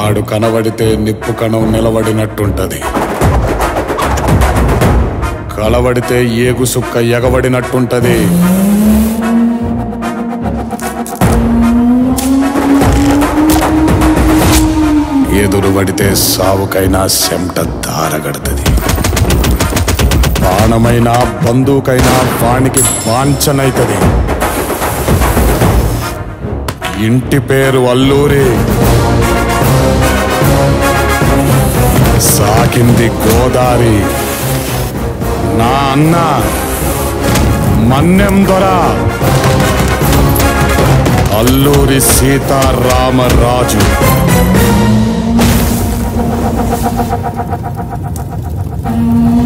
వాడు కనబడితే నిప్పు కణం నిలబడినట్టుంటది కలబడితే ఏగు సుక్క ఎగబడినట్టుంటది ఎదురుబడితే సావుకైనా సెమట దారగడుతుంది బాణమైనా బందూకైనా వానికి వాంఛనైతది ఇంటి పేరు అల్లూరి సాకింది గోదారి నా అన్న మన్నెం దొర అల్లూరి సీతారామరాజు ఆ